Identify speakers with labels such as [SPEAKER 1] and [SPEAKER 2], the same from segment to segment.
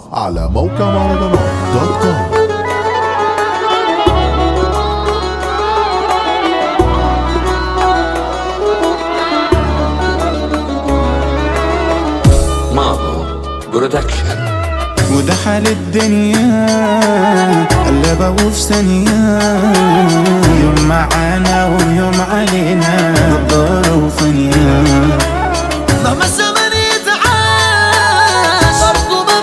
[SPEAKER 1] على موقع مهرجانات دوت كوم
[SPEAKER 2] مامو برودكشن
[SPEAKER 3] وده حال الدنيا قلبة وفي ثانية يوم معانا ويوم علينا نضارة وفانية
[SPEAKER 4] مهما الزمن يتعاش برضه ما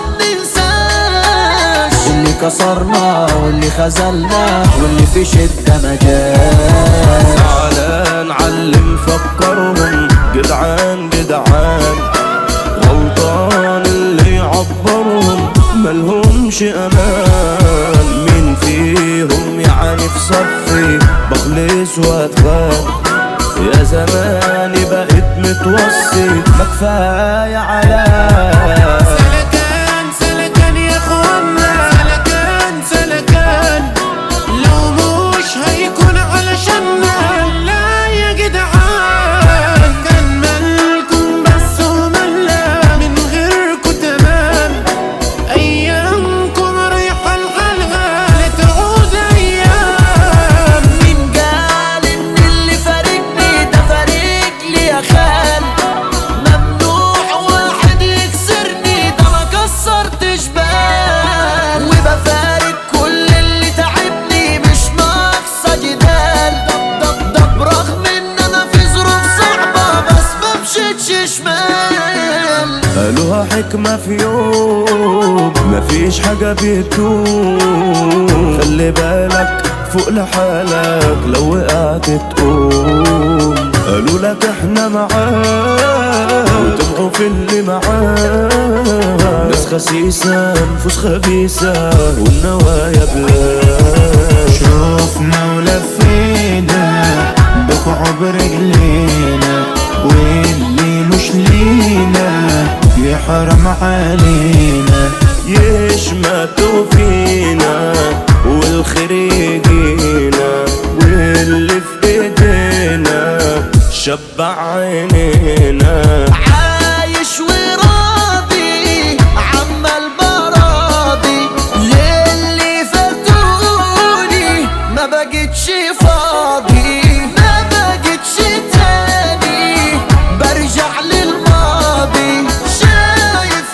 [SPEAKER 4] بننساش
[SPEAKER 5] اللي كسرنا واللي خذلنا واللي في شدة مجال
[SPEAKER 6] تعالى نعلم فكرهم جدعان جدعان غلطان اللي يعبرهم ملهمش امان مين فيهم يعني في صفي بخلص واتخان يا زماني بقيت متوصي ما كفايه علام
[SPEAKER 3] سلكان سلكان يا اخوانا سلكان سلكان لو مش هيكون علشاننا لا يا جدعان كان مالكم بس وملا من غيركم تمام ايامكم رايحه لحالها لتعود ايام
[SPEAKER 4] مين قال ان اللي فارقني ده فارق لي يا خال ممنوع واحد يكسرني ده ما كسرتش بال وبفارق كل اللي تعبني مش ناقصه جدال دب دب رغم ان انا في ظروف صعبه بس ما مشيتش شمال
[SPEAKER 6] قالوها حكمة في يوم مفيش حاجة بتدوم خلي بالك فوق لحالك لو وقعت تقوم قالوا لك احنا معاك وتبعوا في اللي معاك ناس خسيسة نفوس خبيثة والنوايا بلاش
[SPEAKER 3] شوفنا ولفينا بقعوا برجلينا واللي مش لينا يحرم علينا
[SPEAKER 6] يشمتوا فينا والخير يجينا واللي في ايدينا شبع عينينا
[SPEAKER 4] عايش وراضي عمال براضي للي فاتوني ما بقتش فاضي ما بقتش تاني برجع للماضي شايف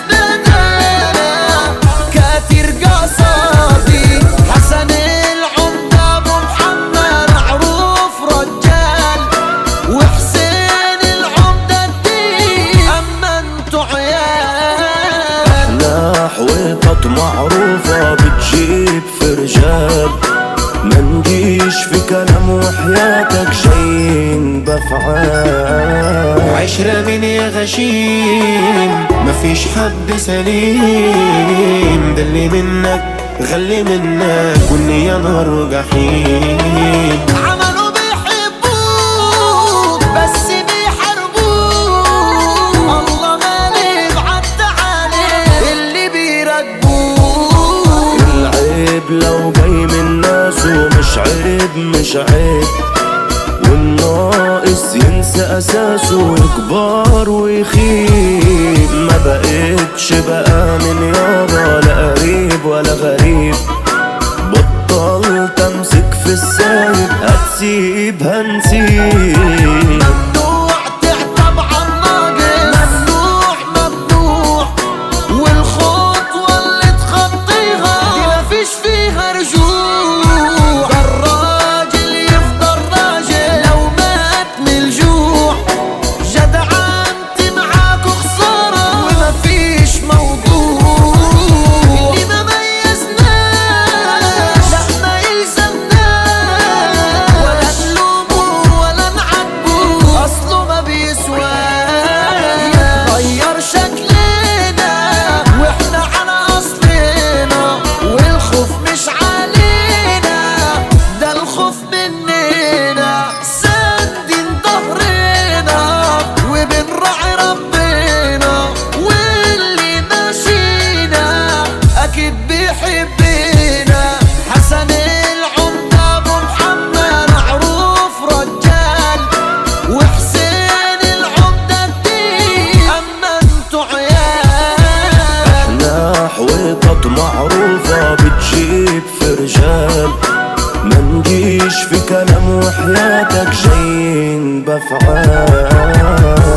[SPEAKER 4] ندانا كاتر قصادي حسن العمدة ابو محمد معروف رجال وحسين العمدة الدين اما انتو عيال
[SPEAKER 6] نحوطة معروفة بتجيب في رجال ما نجيش في كلام وحياتك جايين بفعال
[SPEAKER 3] عشرة من يا غشيم مفيش حد سليم ده اللي منك غلي منك والنية نار جحيم
[SPEAKER 4] عملوا بيحبوك بس بيحاربوك الله غالب عالتعالي اللي بيراقبوك
[SPEAKER 6] العيب لو جاي من ناس ومش عيب مش عيب والناقص ينسى اساسه يكبر ويخيب ما بقتش بقى من يابا لا قريب ولا غريب بطلت امسك في السايب هتسيب هنسيب
[SPEAKER 4] ممنوع تعتب عالناقص ممنوع ممنوع والخطوة اللي تخطيها دي مفيش فيها رجوع ده الراجل يفضل راجل لو مات من الجوع جدعنتي معاكوا خسارة ومفيش موضوع
[SPEAKER 6] خيال ما نجيش في كلام وحياتك جايين بفعال